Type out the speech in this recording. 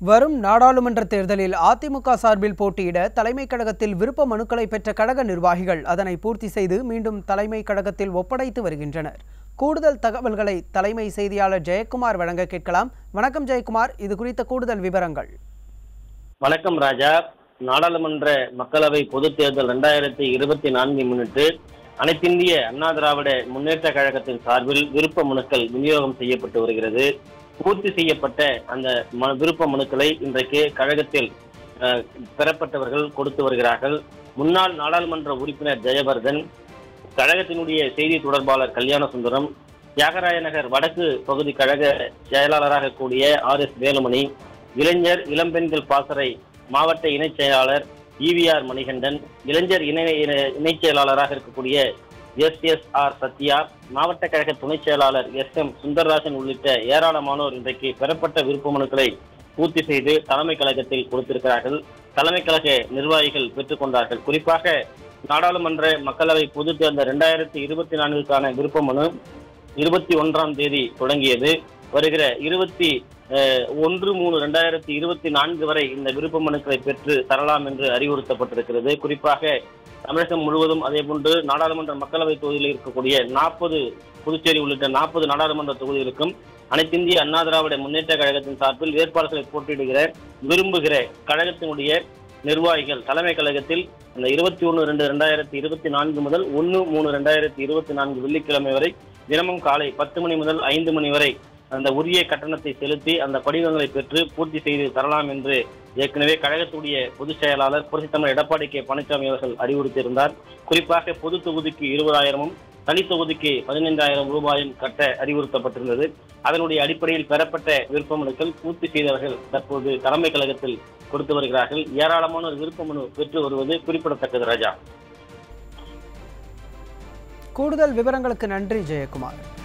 வரும் நாடாளுமன்ற தேர்தலில் அதிமுக சார்பில் போட்டியிட தலைமை கழகத்தில் விருப்ப மனுக்களை பெற்ற கழக நிர்வாகிகள் அதனை பூர்த்தி செய்து மீண்டும் தலைமை கழகத்தில் ஒப்படைத்து வருகின்றனர் கூடுதல் தகவல்களை தலைமை செய்தியாளர் ஜெயக்குமார் வழங்க கேட்கலாம் வணக்கம் ஜெயக்குமார் இது குறித்த கூடுதல் விவரங்கள் வணக்கம் ராஜா நாடாளுமன்ற மக்களவை பொதுத் தேர்தல் ரெண்டாயிரத்தி இருபத்தி நான்கை முன்னிட்டு அனைத்திந்திய அண்ணா திராவிட முன்னேற்ற கழகத்தின் சார்பில் விருப்ப மனுக்கள் விநியோகம் செய்யப்பட்டு வருகிறது பூர்த்தி செய்யப்பட்ட அந்த ம- விருப்ப மனுக்களை இன்றைக்கு கழகத்தில் அஹ், பெறப்பட்டவர்கள் கொடுத்து வருகிறார்கள் முன்னாள் நாடாளுமன்ற உறுப்பினர் ஜெயவர்தன் கழகத்தினுடைய செய்தி தொடர்பாளர் கல்யாண சுந்தரம் தியாகராய நகர் வடக்கு பகுதி கழக செயலாளராக கூடிய ஆர் எஸ் வேலுமணி இளைஞர் இளம்பெண்கள் பாசறை மாவட்ட இணைச் செயலாளர் இவிஆர் மணிகண்டன் இளைஞர் இணை இணை- இணைச் செயலாளராக இருக்கக்கூடிய எஸ் எஸ் ஆர் சத்யா மாவட்ட கழக துணைச் செயலாளர் எஸ் எம் சுந்தரராஜன் உள்ளிட்ட ஏராளமானோர் இன்றைக்கு பெறப்பட்ட விருப்ப மனுக்களை பூர்த்தி செய்து தலைமை கழகத்தில் கொடுத்திருக்கிறார்கள் தலைமை கழக நிர்வாகிகள் பெற்றுக்கொண்டார்கள் குறிப்பாக நாடாளுமன்ற மக்களவை பொதுத் தேர்தல் இரண்டாயிரத்தி இருபத்தி நான்குக்கான விருப்ப மனு இருபத்தி ஒன்றாம் தேதி தொடங்கியது வருகிற இருபத்தி அஹ், ஒன்று மூணு ரெண்டாயிரத்தி இருபத்தி நான்கு வரை இந்த விருப்ப மனுக்களை பெற்று தரலாம் என்று அறிவுறுத்தப்பட்டிருக்கிறது குறிப்பாக தமிழகம் முழுவதும் அதேபோன்று நாடாளுமன்ற மக்களவை தொகுதியில் இருக்கக்கூடிய நாற்பது புதுச்சேரி உள்ளிட்ட நாற்பது நாடாளுமன்ற தொகுதிகளுக்கும் அனைத்திந்திய அண்ணா திராவிட முன்னேற்ற கழகத்தின் சார்பில் வேட்பாளர்களை போட்டியிடுகிற விரும்புகிற கழகத்தினுடைய நிர்வாகிகள் தலைமை கழகத்தில் இந்த இருபத்தி ஒன்று ரெண்டு ரெண்டாயிரத்தி இருபத்தி நான்கு முதல் ஒன்று மூணு ரெண்டாயிரத்தி இருபத்தி நான்கு வெள்ளிக்கிழமை வரை தினமும் காலை பத்து மணி முதல் ஐந்து மணி வரை அந்த உரிய கட்டணத்தை செலுத்தி அந்த படிவங்களை பெற்று பூர்த்தி செய்து தரலாம் என்று ஏற்கனவே கழகத்துடைய பொதுச் செயலாளர் புரட்சித் தமிழர் எடப்பாடி கே பழனிசாமி அவர்கள் அறிவுறுத்தியிருந்தார் குறிப்பாக பொது தொகுதிக்கு இருபதாயிரமும் தனி தொகுதிக்கு பதினைந்தாயிரம் ரூபாயும் கட்ட அறிவுறுத்தப்பட்டிருந்தது அதனுடைய அடிப்படையில் பெறப்பட்ட விருப்ப மனுக்கள் பூர்த்தி செய்தவர்கள் தற்போது தலைமை கழகத்தில் கொடுத்து வருகிறார்கள் ஏராளமானோர் விருப்ப மனு பெற்று வருவது குறிப்பிடத்தக்கது ராஜா கூடுதல் விவரங்களுக்கு நன்றி ஜெயக்குமார்